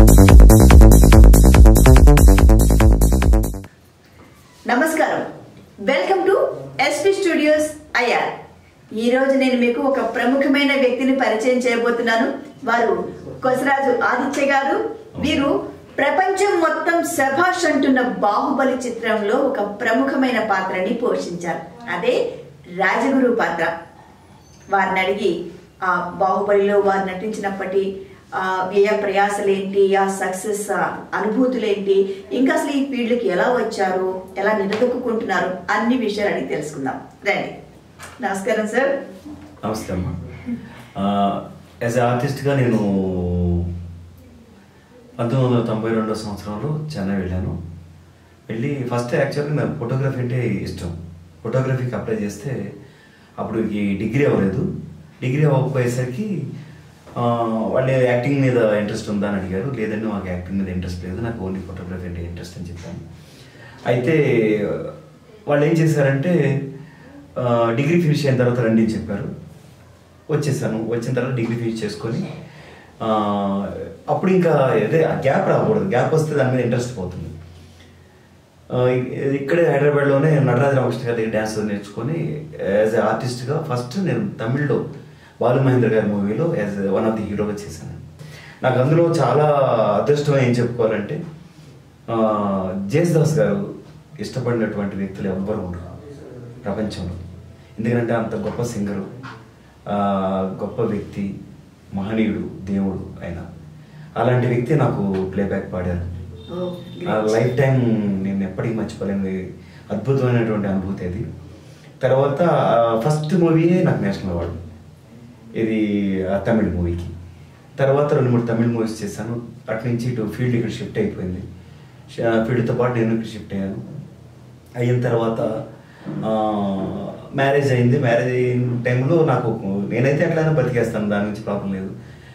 నమస్కారం welcome to SP studios IR ఈ రోజు నేను మీకు ఒక ప్రముఖమైన వ్యక్తిని పరిచయం చేయబోతున్నాను వారు కొసరాజు ఆదిత్య గారు వీరు ప్రపంచం మొత్తం శభాష్ అంటున్న బాహుబలి చిత్రంలో ఒక ప్రముఖమైన పాత్రని పోషించారు అదే రాజగురు పాత్ర వారిని అడిగి ఆ బాహుబలిలో వారు నటించినప్పటి ఆ వ్యయ ప్రయాసలేంటి ఆ సక్సెస్ అనుభూతులేంటి ఇంకా అసలు ఈ ఫీల్డ్కి ఎలా వచ్చారు ఎలా నిలదొక్కుంటున్నారు అన్ని విషయాలు అడిగి తెలుసుకుందాం రండి నమస్కారం సార్ నమస్తే అమ్మా యాజ్ ఎ ఆర్టిస్ట్గా నేను పంతొమ్మిది వందల తొంభై రెండో సంవత్సరంలో చెన్నై వెళ్ళాను వెళ్ళి ఫస్ట్ యాక్చువల్గా నాకు ఫోటోగ్రఫీ అంటే ఇష్టం ఫోటోగ్రఫీకి అప్లై చేస్తే అప్పుడు ఈ డిగ్రీ అవ్వలేదు డిగ్రీ అవ్వకపోయేసరికి ఆ, వాళ్ళు యాక్టింగ్ మీద ఇంట్రెస్ట్ ఉందా అని అడిగారు లేదండి మాకు యాక్టింగ్ మీద ఇంట్రెస్ట్ లేదు నాకు ఓన్లీ ఫోటోగ్రఫీ అంటే ఇంట్రెస్ట్ అని చెప్పాను అయితే వాళ్ళు ఏం చేశారంటే ఆ, డిగ్రీ ఫినిష్ అయిన తర్వాత రండి అని చెప్పారు వచ్చేసాను వచ్చిన తర్వాత డిగ్రీ ఫినిష్ చేసుకొని ఆ, అప్పుడు ఇంకా అదే గ్యాప్ రాకూడదు గ్యాప్ వస్తే దాని మీద ఇంట్రెస్ట్ పోతుంది ఆ, ఇ- ఇక్కడే హైదరాబాద్లోనే నటరాజ రామకృష్ణ గారి దగ్గర డ్యాన్స్ నేర్చుకొని యాజ్ ఎ ఆర్టిస్ట్గా ఫస్ట్ నేను తమిళ్లో బాలు మహేంద్ర గారి మూవీలో యాజ్ వన్ ఆఫ్ ది హీరోగా చేశాను నాకు అందులో చాలా అదృష్టం ఏం చెప్పుకోవాలంటే ఆ, జేసుదాస్ గారు ఇష్టపడినటువంటి వ్యక్తులు ఎవ్వరు ఉండరు ప్రపంచంలో ఎందుకంటే అంత గొప్ప సింగరు ఆ, గొప్ప వ్యక్తి మహనీయుడు దేవుడు ఆయన అలాంటి వ్యక్తి నాకు ప్లేబ్యాక్ పాడారు ఓ, ఆ great. లైఫ్ టైం నేను ఎప్పటికీ మర్చిపోలేని అద్భుతమైనటువంటి అనుభూతి అది తర్వాత ఫస్ట్ మూవీయే నాకు నేషనల్ అవార్డు ఇది ఆ తమిళ్ మూవీకి తర్వాత రెండు మూడు తమిళ్ మూవీస్ చేశాను అటు నుంచి ఇటు ఫీల్డ్ ఇక్కడ షిఫ్ట్ అయిపోయింది ష- ఫీల్డ్తో పాటు నేను ఇక్కడ షిఫ్ట్ అయ్యాను అయిన తర్వాత మ్యారేజ్ అయింది మ్యారేజ్ అయిన టైంలో నాకు నేనైతే ఎట్లయినా బతికేస్తాను దాని నుంచి ప్రాబ్లం లేదు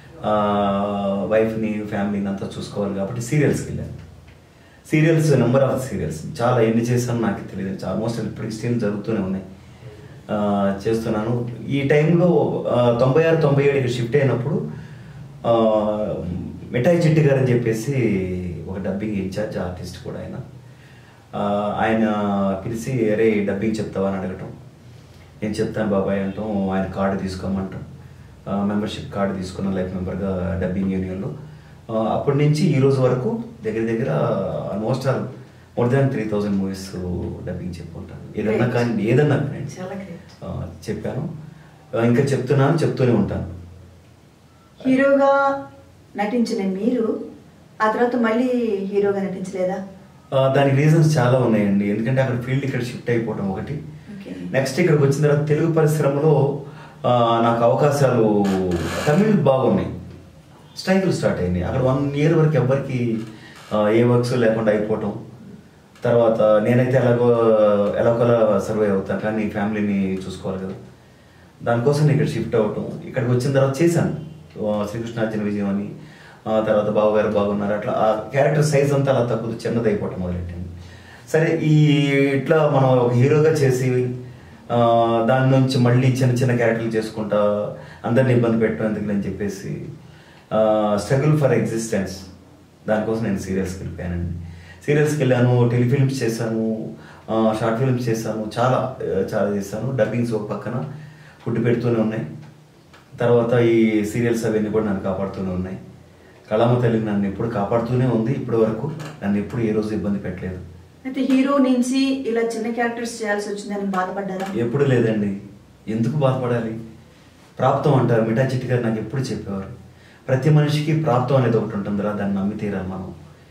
వైఫ్ని ఫ్యామిలీని అంతా చూసుకోవాలి కాబట్టి సీరియల్స్కి వెళ్ళాను సీరియల్స్ నెంబర్ ఆఫ్ సీరియల్స్ చాలా ఎన్ని చేశాను నాకు తెలియదు ఆల్మోస్ట్ ఇప్పటికి స్టిల్ జరుగుతూనే ఉన్నాయి ఆ, చేస్తున్నాను ఈ టైంలో ఆ, తొంభై ఆరు తొంభై ఏడుకి షిఫ్ట్ అయినప్పుడు ఆ, మిఠాయి చిట్టి గారు అని చెప్పేసి ఒక డబ్బింగ్ ఇన్ఛార్జ్ ఆర్టిస్ట్ కూడా ఆయన ఆ, ఆయన పిలిచి అరే డబ్బింగ్ చెప్తావా అని అడగటం నేను చెప్తాను బాబాయ్ అంటాం ఆయన కార్డు తీసుకోమంటాం మెంబర్షిప్ కార్డు తీసుకున్న లైఫ్ మెంబర్గా డబ్బింగ్ యూనియన్లో ఆ, అప్పటి నుంచి ఈ రోజు వరకు దగ్గర దగ్గర almost all more than three thousand movies dubbing చెప్పుకుంటాను ఏదన్నా Great. కానీ ఏదన్నా కానీ చాలా గ్రేట్ ఆ, చెప్పాను ఆ, ఇంకా చెప్తున్నాను చెప్తూనే ఉంటాను హీరోగా నటించిన మీరు ఆ తర్వాత మళ్ళీ హీరోగా నటించలేదా ఆ, దానికి రీజన్స్ చాలా ఉన్నాయండి ఎందుకంటే అక్కడ ఫీల్డ్ ఇక్కడ షిఫ్ట్ అయిపోవడం ఒకటి ఓకే నెక్స్ట్ ఇక్కడికి వచ్చిన తర్వాత తెలుగు పరిశ్రమలో ఆ, నాకు అవకాశాలు తమిళ్ బాగున్నాయి స్ట్రైకులు స్టార్ట్ అయినాయి అక్కడ వన్ ఇయర్ వరకు ఎవరికి ఆ, ఏ వర్క్స్ లేకుండా అయిపోవటం తర్వాత నేనైతే ఎలాగో ఎలాగోలా సర్వే అవుతాను కానీ ఫ్యామిలీని చూసుకోవాలి కదా దానికోసం నేను ఇక్కడ షిఫ్ట్ అవ్వటం ఇక్కడికి వచ్చిన తర్వాత చేశాను ఆ, శ్రీకృష్ణార్జున విజయం అని ఆ, తర్వాత బావగారు బాగున్నారు అట్లా ఆ క్యారెక్టర్ సైజ్ అంతా అలా తక్కువ చిన్నది అయిపోవటం మొదలెట్టింది సరే ఈ ఇట్లా మనం ఒక హీరోగా చేసి ఆ, దాని నుంచి మళ్ళీ చిన్న చిన్న క్యారెక్టర్లు చేసుకుంటా అందరిని ఇబ్బంది పెట్టడం ఎందుకు అని చెప్పేసి స్ట్రగుల్ ఫర్ ఎగ్జిస్టెన్స్ దానికోసం నేను సీరియల్స్కి వెళ్ళిపోయానండి సీరియల్స్కి వెళ్ళాను టెలిఫిల్మ్స్ చేశాను షార్ట్ ఫిల్మ్స్ చేశాను చాలా ఆ, చాలా చేశాను డబ్బింగ్స్ ఒక పక్కన ఫుడ్ పెడుతూనే ఉన్నాయి తర్వాత ఈ సీరియల్స్ అవన్నీ కూడా నన్ను కాపాడుతూనే ఉన్నాయి కళామ తల్లి నన్ను ఎప్పుడు కాపాడుతూనే ఉంది ఇప్పటి వరకు నన్ను ఎప్పుడు ఏ రోజు ఇబ్బంది పెట్టలేదు అయితే హీరో నుంచి ఇలా చిన్న క్యారెక్టర్స్ చేయాల్సి వచ్చిందని బాధపడ్డారా ఎప్పుడు లేదండి ఎందుకు బాధపడాలి ప్రాప్తం అంటారు మిఠా చిట్టి గారు నాకు ఎప్పుడు చెప్పేవారు ప్రతి మనిషికి ప్రాప్తం అనేది ఒకటి ఉంటుందిరా దాన్ని నమ్మి తీరాలి మనం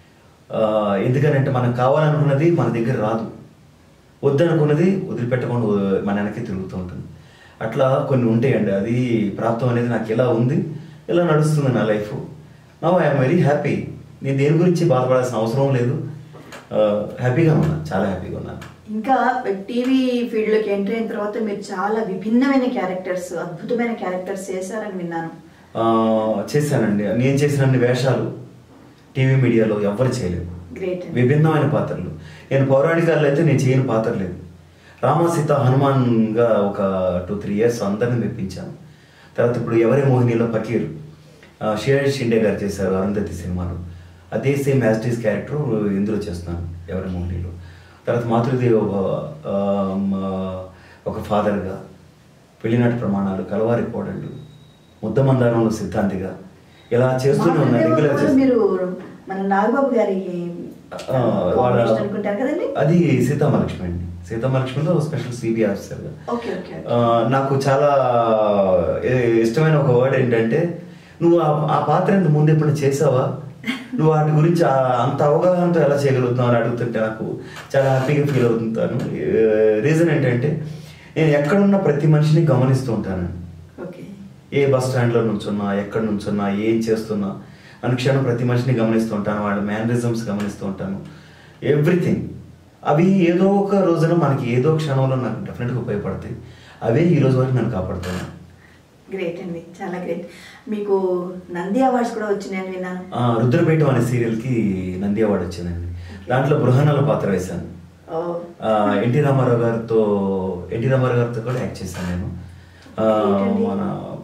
ఆ, ఎందుకనంటే మనం కావాలనుకున్నది మన దగ్గర రాదు వద్దనుకున్నది వదిలిపెట్టకుండా వ- మన వెనక్కి తిరుగుతూ ఉంటుంది అట్లా కొన్ని ఉంటాయండి అది ప్రాప్తం అనేది నాకు ఇలా ఉంది ఇలా నడుస్తుంది నా life now I'm very happy నేను దేని గురించి బాధపడాల్సిన అవసరం లేదు ఆ, హ్యాపీగా ఉన్నా చాలా హ్యాపీగా ఉన్నాను ఇంకా టీవీ ఫీల్డ్ లోకి ఎంటర్ అయిన తర్వాత మీరు చాలా విభిన్నమైన క్యారెక్టర్స్ అద్భుతమైన క్యారెక్టర్స్ చేశారని విన్నాను ఆ, చేశానండి నేను చేసిన అన్ని వేషాలు టీవీ మీడియాలో ఎవ్వరు చేయలేదు గ్రేట్ విభిన్నమైన పాత్రలు నేను పౌరాణికాల్లో అయితే నేను చేయని పాత్ర లేదు రామ సీత హనుమాన్గా ఒక టూ త్రీ ఇయర్స్ అందరిని మెప్పించాను తర్వాత ఇప్పుడు ఎవరి మోహినిలో ఫకీర్ ఆ, షేర్ షిండే గారు చేశారు అరుంధతి సినిమాలో అదే సేమ్ యాజ్టీస్ క్యారెక్టర్ ఇందులో చేస్తున్నాను ఎవరి మూవీలో తర్వాత మాతృదేవి ఒక ఆ, మ- ఒక ఫాదర్గా పెళ్లినాటి ప్రమాణాలు కలవారి కోడళ్ళు ముద్దమందారంలో సిద్ధాంతిగా ఇలా చేస్తూనే ఉన్నాను మాతృదేవో రెగ్యులర్ కూడా మీరు మన నాగబాబు గారి ఆ, వాళ్ళ- combination అనుకుంటారు కదండి అది సీతామలక్ష్మి అండి సీతామలక్ష్మిలో స్పెషల్ సిబి ఆఫీసర్గా ఓకే ఓకే ఆ, నాకు చాలా ఏ- ఇష్టమైన ఒక వర్డ్ ఏంటంటే నువ్వు ఆ- ఆ పాత్ర ఇంత ముందు ఎప్పుడు చేసావా నువ్వు వాటి గురించి ఆ- అంత అవగాహనతో ఎలా చేయగలుగుతున్నావు అని అడుగుతుంటే నాకు చాలా హ్యాపీగా ఫీల్ అవుతుంటాను రీజన్ ఏంటంటే నేను ఎక్కడున్న ప్రతి మనిషిని గమనిస్తూ ఉంటాను ఓకే ఏ బస్ స్టాండ్లో నుంచున్నా ఎక్కడ నుంచున్నా ఏం చేస్తున్నా అనుక్షణం ప్రతి మనిషిని గమనిస్తూ ఉంటాను వాళ్ళ మేనరిజమ్స్ గమనిస్తూ ఉంటాను ఎవ్రీథింగ్ అవి ఏదో ఒక రోజున మనకి ఏదో క్షణంలో నాకు డెఫినెట్గా ఉపయోగపడతాయి అవే ఈ రోజు వరకు నన్ను కాపాడుతాను గ్రేట్ అండి చాలా గ్రేట్ మీకు నంది అవార్డ్స్ కూడా వచ్చినాయని విన్నాను ఆ, రుద్రపేటం అనే సీరియల్కి నంది అవార్డు వచ్చిందండి దాంట్లో బృహణాల పాత్ర వేశాను ఓ ఆ, ఎన్టీ రామారావు గారితో ఎన్టీ రామారావు గారితో కూడా యాక్ట్ చేశాను నేను ఆ, ఏంటండి? మన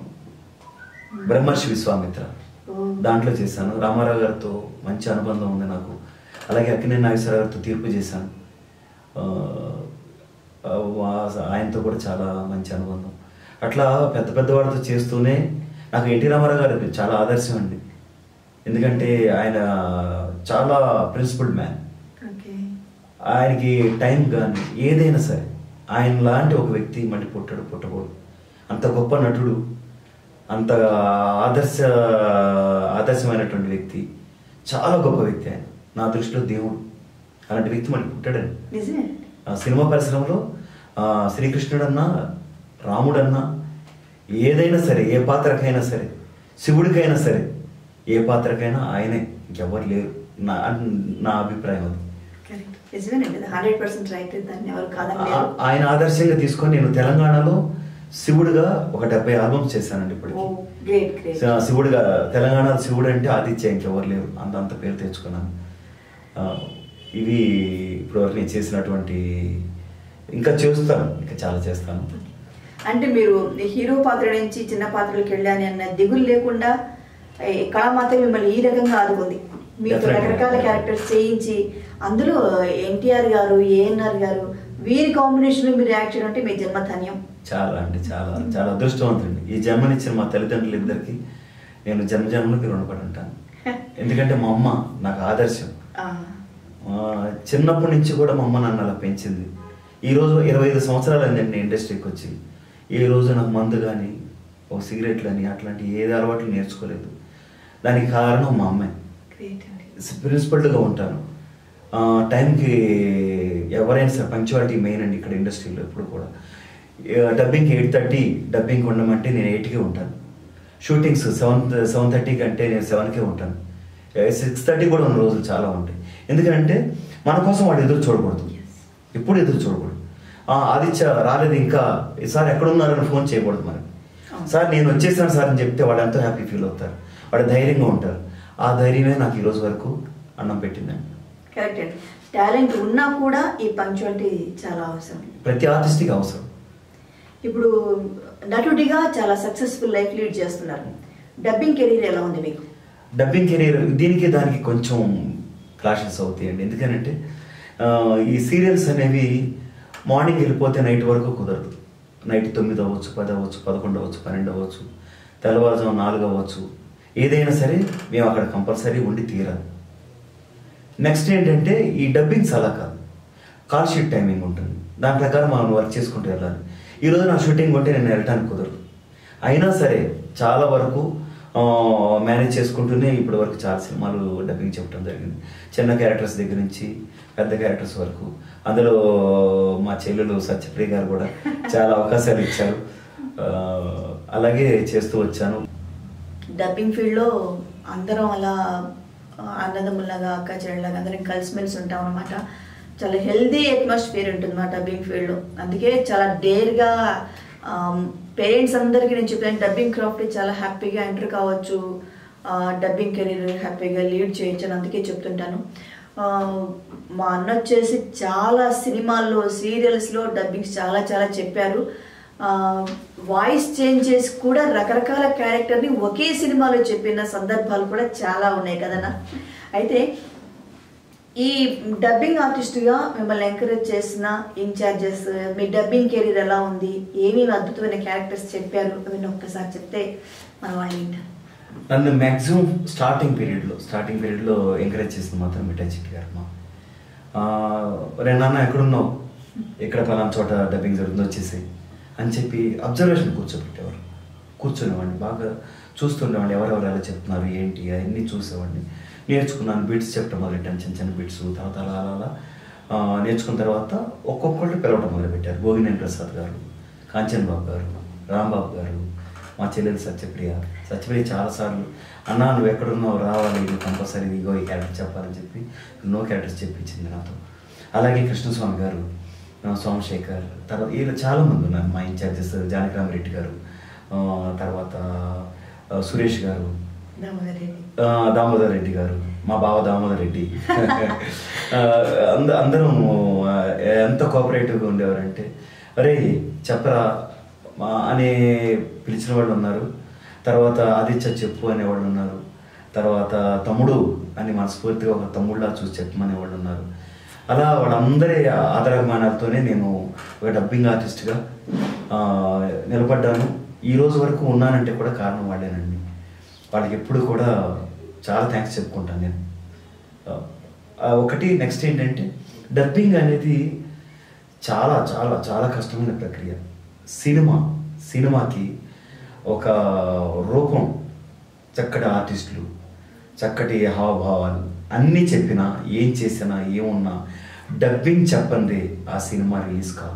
బ్రహ్మర్షి విశ్వామిత్ర ఓ. దాంట్లో చేశాను రామారావు గారితో మంచి అనుబంధం ఉంది నాకు అలాగే అక్కినే నాగేశ్వర గారితో తీర్పు చేశాను ఆ, ఆ, వా- ఆయనతో కూడా చాలా మంచి అనుబంధం అట్లా పెద్ద పెద్ద వాళ్ళతో చేస్తూనే నాకు ఎన్టీ రామారావు గారు చాలా ఆదర్శం అండి ఎందుకంటే ఆయన చాలా ప్రిన్సిపల్డ్ మ్యాన్ ఓకే ఆయనకి టైం కానీ ఏదైనా సరే ఆయన లాంటి ఒక వ్యక్తి మళ్ళీ పుట్టడు పుట్టకూడదు అంత గొప్ప నటుడు అంత ఆదర్శ ఆదర్శమైనటువంటి వ్యక్తి చాలా గొప్ప వ్యక్తి ఆయన నా దృష్టిలో దేవుడు అలాంటి వ్యక్తి మళ్ళీ పుట్టాడని నిజమే ఆ సినిమా పరిశ్రమలో ఆ, శ్రీకృష్ణుడన్నా రాముడన్నా ఏదైనా సరే ఏ పాత్రకైనా సరే శివుడికైనా సరే ఏ పాత్రకైనా ఆయనే ఇంకెవ్వరు లేరు నా నా అభిప్రాయం అది కరెక్ట్ నిజమేనండి హండ్రెడ్ పర్సెంట్ రైట్ దాన్ని ఎవరు కాదని ఆ- ఆయన ఆదర్శంగా తీసుకొని నేను తెలంగాణలో శివుడుగా ఒక డెబ్బై ఆల్బమ్స్ చేశానండి ఓ ఇప్పటికి గ్రేట్ గ్రేట్ శ- శివుడుగా తెలంగాణ శివుడు అంటే ఆదిత్య ఇంకెవరు లేరు అంత అంత పేరు తెచ్చుకున్నాను ఆ, ఇవి ఇప్పటివరకు నేను చేసినటువంటి ఇంకా చేస్తాను ఇంకా చాలా చేస్తాను అంటే మీరు హీరో పాత్ర నుంచి చిన్న పాత్రలకు వెళ్ళాను అన్న దిగులు లేకుండా ఈ కళ మాత్రం మిమ్మల్ని ఈ రకంగా ఆదుకుంది మీకు Definitely. రకరకాల క్యారెక్టర్స్ చేయించి అందులో ఎన్టీఆర్ గారు ఏఎన్ఆర్ గారు వీరి కాంబినేషన్ మీరు యాక్ట్ చేయడం అంటే మీ జన్మ ధన్యం చాలా అంటే చాలా చాలా అదృష్టవంతుడి ఈ జన్మనిచ్చిన మా తల్లిదండ్రులు ఇద్దరికి నేను జన్మ జన్మలకి రుణపడి ఉంటాను ఎందుకంటే మా అమ్మ నాకు ఆదర్శం ఆ, ఆ, చిన్నప్పటి నుంచి కూడా మా అమ్మ నన్ను అలా పెంచింది ఈ రోజు ఇరవై ఐదు సంవత్సరాలు అయిందండి నేను ఇండస్ట్రీకి వచ్చి ఏ రోజు నాకు మందు కానీ ఒక సిగరెట్లు అని అట్లాంటి ఏది అలవాట్లు నేర్చుకోలేదు దానికి కారణం మా అమ్మాయి గ్రేట్ అండి ప్రిన్సిపల్డ్గా ఉంటాను ఆ, టైంకి ఎవరైనా సరే పంక్చువాలిటీ మెయిన్ అండి ఇక్కడ ఇండస్ట్రీలో ఎప్పుడు కూడా డబ్బింగ్కి ఎయిట్ థర్టీ డబ్బింగ్ ఉండమంటే నేను ఎయిట్కే ఉంటాను షూటింగ్స్ సెవెన్ సెవెన్ థర్టీకి అంటే నేను సెవెన్కే ఉంటాను సిక్స్ థర్టీ కూడా ఉన్న రోజులు చాలా ఉంటాయి ఎందుకంటే మన కోసం వాడు ఎదురు చూడకూడదు Yes. ఎప్పుడు ఎదురు చూడకూడదు ఆ, ఆదిత్య రాలేదు ఇంకా సార్ ఎక్కడున్నారని ఫోన్ చేయకూడదు మనకి అవును. సార్ నేను వచ్చేసాను సార్ అని చెప్తే వాళ్ళు ఎంతో హ్యాపీ ఫీల్ అవుతారు వాళ్ళు ధైర్యంగా ఉంటారు ఆ ధైర్యమే నాకు ఈ రోజు వరకు అన్నం పెట్టిందండి కరెక్ట్ అండి టాలెంట్ ఉన్నా కూడా ఈ పంక్చువాలిటీ చాలా అవసరం ప్రతి ఆర్టిస్ట్కి అవసరం ఇప్పుడు నటుడిగా చాలా సక్సెస్ఫుల్ లైఫ్ లీడ్ చేస్తున్నారు డబ్బింగ్ కెరీర్ ఎలా ఉంది మీకు డబ్బింగ్ కెరీర్ దీనికి దానికి కొంచెం క్లాషెస్ అవుతాయండి ఎందుకనంటే ఆ, ఈ సీరియల్స్ అనేవి మార్నింగ్ వెళ్ళిపోతే నైట్ వరకు కుదరదు నైట్ తొమ్మిది అవ్వచ్చు పది అవ్వచ్చు పదకొండు అవ్వచ్చు పన్నెండు అవ్వచ్చు తెల్లవారుజాము నాలుగు అవ్వచ్చు ఏదైనా సరే మేము అక్కడ కంపల్సరీ ఉండి తీరాలి నెక్స్ట్ ఏంటంటే ఈ డబ్బింగ్స్ అలా కాదు కాల్ షీట్ టైమింగ్ ఉంటుంది దాని ప్రకారం మనం వర్క్ చేసుకుంటూ వెళ్ళాలి ఈ రోజు నా షూటింగ్ ఉంటే నేను వెళ్ళటానికి కుదరదు అయినా సరే చాలా వరకు మేనేజ్ చేసుకుంటూనే ఇప్పటి వరకు చాలా సినిమాలు డబ్బింగ్ చెప్పడం జరిగింది చిన్న క్యారెక్టర్స్ దగ్గర నుంచి పెద్ద క్యారెక్టర్స్ వరకు అందులో మా చెల్లెలు సత్యప్రియ గారు కూడా చాలా అవకాశాలు ఇచ్చారు ఆ, అలాగే చేస్తూ వచ్చాను డబ్బింగ్ ఫీల్డ్లో అందరం అలా ఆ, అన్నదమ్ముల్లాగా అక్క చెల్లెలాగా అందరం కలిసిమెలిసి ఉంటాం అనమాట చాలా హెల్దీ అట్మాస్ఫియర్ ఉంటుంది మా డబ్బింగ్ ఫీల్డ్లో అందుకే చాలా డేర్గా పేరెంట్స్ అందరికీ నేను చెప్పాను డబ్బింగ్ క్రాఫ్ట్ చాలా హ్యాపీగా ఎంటర్ కావచ్చు డబ్బింగ్ కెరీర్ హ్యాపీగా లీడ్ చేయొచ్చు అని అందుకే చెప్తుంటాను ఆ, మా అన్న వచ్చేసి చాలా సినిమాల్లో సీరియల్స్లో డబ్బింగ్స్ చాలా చాలా చెప్పారు వాయిస్ చేంజ్ చేసి కూడా రకరకాల క్యారెక్టర్ని ఒకే సినిమాలో చెప్పిన సందర్భాలు కూడా చాలా ఉన్నాయి కదన్నా అయితే ఈ డబ్బింగ్ ఆర్టిస్ట్గా మిమ్మల్ని ఎంకరేజ్ చేసిన ఇన్ఛార్జెస్ మీ డబ్బింగ్ కెరీర్ ఎలా ఉంది ఏమేమి అద్భుతమైన క్యారెక్టర్స్ చెప్పారు అవన్నీ ఒక్కసారి చెప్తే మన వాళ్ళు వింటారు నన్ను మ్యాక్సిమం స్టార్టింగ్ పీరియడ్లో స్టార్టింగ్ పీరియడ్లో ఎంకరేజ్ చేసింది మాత్రం మిఠాయి చిట్టి గారు మా రే నాన్న ఎక్కడున్నావు ఎక్కడ పలానా చోట డబ్బింగ్ జరుగుతుందో వచ్చేసి అని చెప్పి అబ్జర్వేషన్ కూర్చోబెట్టేవారు కూర్చునేవాడిని బాగా చూస్తుండేవాడిని ఎవరెవరు ఎలా చెప్తున్నారు ఏంటి అవన్నీ చూసేవాడిని నేర్చుకున్నాను బీట్స్ చెప్పడం మొదలెట్టాను చిన్న చిన్న బీట్స్ తర్వాత అలా అలా అలా ఆ, నేర్చుకున్న తర్వాత ఒక్కొక్కళ్ళు పిలవడం మొదలుపెట్టారు గోగినేని ప్రసాద్ గారు కాంచన్ బాబు గారు రాంబాబు గారు మా చెల్లెలు సత్యప్రియ సత్యప్రియ చాలాసార్లు అన్నా నువ్వు ఎక్కడున్నావు రావాలి నువ్వు కంపల్సరీ ఇగో ఈ క్యారెక్టర్ చెప్పాలని చెప్పి నో క్యారెక్టర్స్ చెప్పించింది నాతో అలాగే కృష్ణస్వామి గారు ఆ, సోమశేఖర్ తర్వాత వీళ్ళు చాలామంది ఉన్నారు మా ఇన్ఛార్జెస్ జానకిరామరెడ్డి గారు ఆ, తర్వాత ఆ, సురేష్ గారు దామోదర్ రెడ్డి ఆ, దామోదర్ రెడ్డి గారు మా బావ దామోదర్ రెడ్డి ఆ, అంద అందరం ఆ, ఎంత కోఆపరేటివ్గా ఉండేవారంటే అరే చెప్పరా మా అని పిలిచిన వాళ్ళు ఉన్నారు తర్వాత ఆదిత్య చెప్పు అనేవాళ్ళు ఉన్నారు తర్వాత తమ్ముడు అని మనస్ఫూర్తిగా ఒక తమ్ముళ్ళ చూసి చెప్పమనే వాళ్ళు ఉన్నారు అలా వాళ్ళందరి ఆదరాభిమానాలతోనే నేను ఒక డబ్బింగ్ ఆర్టిస్ట్గా ఆ, నిలబడ్డాను ఈ రోజు వరకు ఉన్నానంటే కూడా కారణం వాళ్ళేనండి వాళ్ళకి ఎప్పుడు కూడా చాలా థ్యాంక్స్ చెప్పుకుంటాను నేను ఆ, ఒకటి నెక్స్ట్ ఏంటంటే డబ్బింగ్ అనేది చాలా చాలా చాలా కష్టమైన ప్రక్రియ సినిమా సినిమాకి ఒక రూపం చక్కటి ఆర్టిస్టులు చక్కటి హావభావాలు అన్నీ చెప్పినా ఏం చేసినా ఏమున్నా డబ్బింగ్ చెప్పండి ఆ సినిమా రిలీజ్ కాదు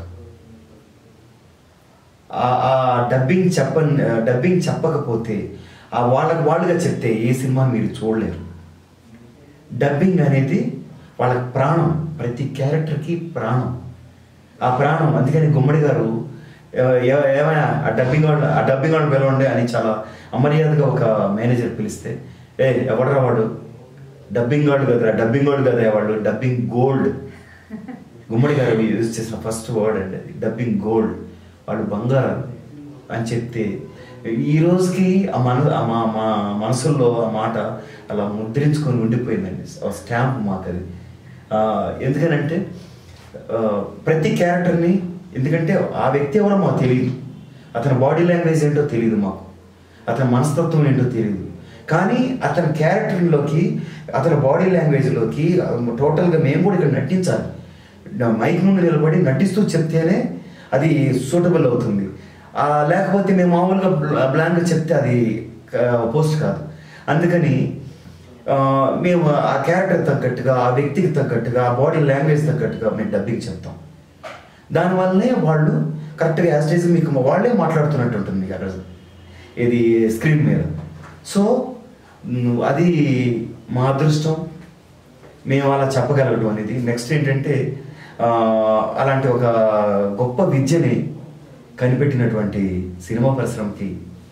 ఆ- ఆ డబ్బింగ్ చెప్ప డబ్బింగ్ చెప్పకపోతే ఆ వాళ్ళకి వాళ్ళుగా చెప్తే ఏ సినిమా మీరు చూడలేరు డబ్బింగ్ అనేది వాళ్ళకి ప్రాణం ప్రతి క్యారెక్టర్కి ప్రాణం ఆ ప్రాణం అందుకని గుమ్మడి గారు ఎ- ఎ- ఏమైనా ఆ డబ్బింగ్ వాళ్ళు ఆ డబ్బింగ్ వాళ్ళు పిలవండి అని చాలా అమర్యాదగా ఒక మేనేజర్ పిలిస్తే ఏ ఎవడరా వాడు డబ్బింగ్ వాడు కదరా డబ్బింగ్ వాడు కదా వాళ్ళు డబ్బింగ్ గోల్డ్ గుమ్మడి గారు యూజ్ చేసిన ఫస్ట్ వర్డ్ అండి అది డబ్బింగ్ గోల్డ్ వాళ్ళు బంగారం అని చెప్తే ఈ రోజుకి ఆ మన ఆ మా మా మనసుల్లో ఆ మాట అలా ముద్రించుకొని ఉండిపోయిందండి ఆ స్టాంప్ మాకు అది ఆ, ఎందుకనంటే ఆ, ప్రతి క్యారెక్టర్ని ఎందుకంటే ఆ వ్యక్తి ఎవరో మాకు తెలియదు అతని బాడీ లాంగ్వేజ్ ఏంటో తెలియదు మాకు అతని మనస్తత్వం ఏంటో తెలియదు కానీ అతని క్యారెక్టర్లోకి అతని బాడీ లాంగ్వేజ్లోకి టోటల్గా మేము కూడా ఇక్కడ నటించాలి మైక్ ముందు నిలబడి నటిస్తూ చెప్తేనే అది సూటబుల్ అవుతుంది ఆ, లేకపోతే మేము మామూలుగా బ్లాంక్ చెప్తే అది పోస్ట్ కాదు అందుకని ఆ, మేము ఆ క్యారెక్టర్ తగ్గట్టుగా ఆ వ్యక్తికి తగ్గట్టుగా ఆ బాడీ లాంగ్వేజ్ తగ్గట్టుగా మేము డబ్బింగ్ చెప్తాం దానివల్లనే వాళ్ళు కరెక్ట్గా యాస్టేజ్ మీకు వాళ్ళే మాట్లాడుతున్నట్టు ఉంటుంది మీకు అక్కడ ఇది స్క్రీన్ మీద సో మ్, అది మా అదృష్టం మేము అలా చెప్పగలగడం అనేది నెక్స్ట్ ఏంటంటే ఆ, అలాంటి ఒక గొప్ప విద్యని కనిపెట్టినటువంటి సినిమా పరిశ్రమకి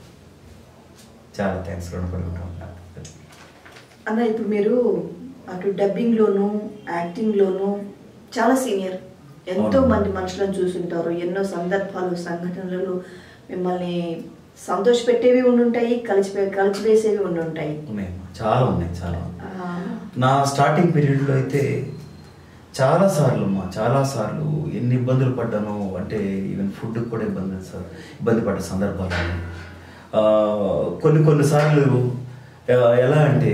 చాలా థ్యాంక్స్ రుణపడి ఉంటాం అన్న ఇప్పుడు మీరు అటు డబ్బింగ్లోను యాక్టింగ్లోను చాలా సీనియర్ ఎంతో అవును. మంది మనుషులను చూసుంటారు ఎన్నో సందర్భాలు సంఘటనలు మిమ్మల్ని సంతోషపెట్టేవి ఉండుంటాయి కలిసి కలిసివేసేవి ఉండుంటాయి ఉన్నాయి చాలా ఉన్నాయి చాలా ఉన్నాయి. ఆ, నా స్టార్టింగ్ పీరియడ్లో అయితే చాలా సార్లు అమ్మా చాలా సార్లు ఎన్ని ఇబ్బందులు పడ్డానో అంటే ఈవెన్ ఫుడ్ కూడా ఇబ్బంది సార్ ఇబ్బంది పడ్డ సందర్భాలు ఉన్నాయి. ఆ, కొన్ని కొన్ని సార్లు ఆ, ఎలా అంటే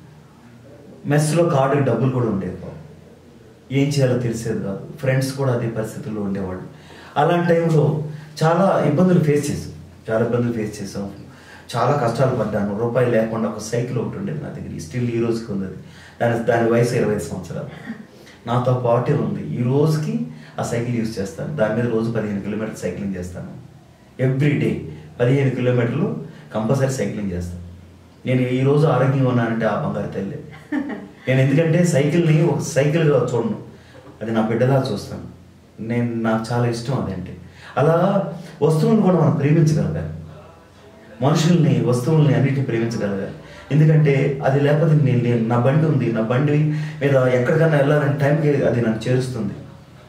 మెస్లో కార్డుకి డబ్బులు కూడా ఉండేది పాపం. ఏం చేయాలో తెలిసేది కాదు ఫ్రెండ్స్ కూడా అదే పరిస్థితుల్లో ఉండేవాళ్ళు అలాంటి టైంలో చాలా ఇబ్బందులు ఫేస్ చేసాం చాలా ఇబ్బందులు ఫేస్ చేసాం చాలా కష్టాలు పడ్డాను రూపాయి లేకుండా ఒక సైకిల్ ఒకటి ఉండేది నా దగ్గర స్టిల్ ఈ రోజుకి ఉంది అది. దాని దాని వయసు ఇరవై సంవత్సరాలు నాతో పాటే ఉంది ఈ రోజుకి ఆ సైకిల్ యూజ్ చేస్తాను దాని మీద రోజు పదిహేను కిలోమీటర్ సైక్లింగ్ చేస్తాను ఎవ్రీ డే పదిహేను కిలోమీటర్లు కంపల్సరీ సైక్లింగ్ చేస్తాను నేను ఈ రోజు ఆరోగ్యంగా ఉన్నానంటే ఆ బంగారు తల్లి నేను ఎందుకంటే సైకిల్ని ఒక సైకిల్గా చూడను అది నా బిడ్డలా చూస్తాను నేను నాకు చాలా ఇష్టం అదంటే అలా వస్తువులను కూడా మనం ప్రేమించగలగాలి మనుషుల్ని వస్తువుల్ని అన్నిటిని ప్రేమించగలగాలి ఎందుకంటే అది లేకపోతే నేను లేను నా బండి ఉంది నా బండి మీద ఎక్కడికైనా వెళ్ళాలంటే టైంకి అది నన్ను చేరుస్తుంది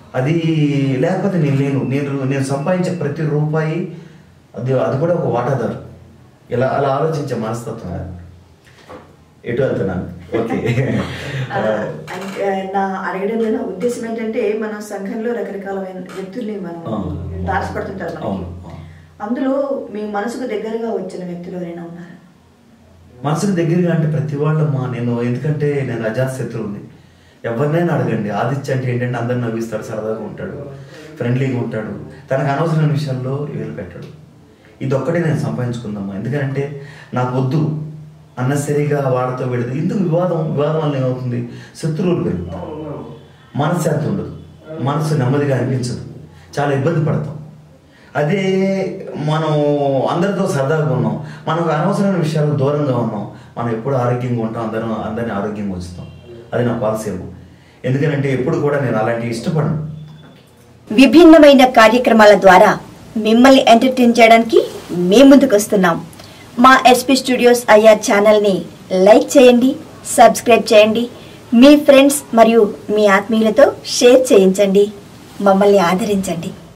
అది లేకపోతే నేను లేను నేను నేను సంపాదించే ప్రతి రూపాయి అది అది కూడా ఒక వాటాదారు ఇలా అలా ఆలోచించే మనస్తత్వం ఎటు వెళ్తున్నాను ఓకే ఆ, అంటే నా అడగడంలో నా ఉద్దేశం ఏంటంటే మన సంఘంలో రకరకాలమైన వ్యక్తుల్ని మనం అవును. తారసపడుతుంటారు మనకి అవును, అవును. అందులో మీ మనసుకు దగ్గరగా వచ్చిన వ్యక్తులు ఎవరైనా ఉన్నారా మనసుకు దగ్గరగా అంటే ప్రతి వాళ్ళమ్మా నేను ఎందుకంటే నేను అజాత్ శత్రువుని ఎవరినైనా అడగండి ఆదిత్య అంటే ఏంటంటే అందరిని నవ్విస్తాడు సరదాగా ఉంటాడు ఫ్రెండ్లీగా ఉంటాడు తనకు అనవసరమైన విషయాల్లో వేలు పెట్టాడు ఇది ఒక్కటే నేను సంపాదించుకుందామా ఎందుకంటే నాకు వద్దు అన్నసరిగా వాడితో వెళితే ఎందుకు వివాదం వివాదం వల్ల ఏమవుతుంది శత్రువులు పెరుగుతారు మనశ్శాంతి ఉండదు మనసు నెమ్మదిగా అనిపించదు చాలా ఇబ్బంది పడతాం అదే మనం అందరితో సరదాగా ఉన్నాం మనకు అనవసరమైన విషయాలకు దూరంగా ఉన్నాం మనం ఎప్పుడు ఆరోగ్యంగా ఉంటాం అందరం అందరిని ఆరోగ్యంగా ఉంచుతాం అది నా పాలసీ ఏమో ఎందుకంటే ఎప్పుడు కూడా నేను అలాంటివి ఇష్టపడను విభిన్నమైన కార్యక్రమాల ద్వారా మిమ్మల్ని ఎంటర్టైన్ చేయడానికి మేము ముందుకు వస్తున్నాం మా ఎస్పీ స్టూడియోస్ ఐఆర్ ఛానల్ని లైక్ చేయండి సబ్స్క్రైబ్ చేయండి మీ ఫ్రెండ్స్ మరియు మీ ఆత్మీయులతో షేర్ చేయించండి మమ్మల్ని ఆదరించండి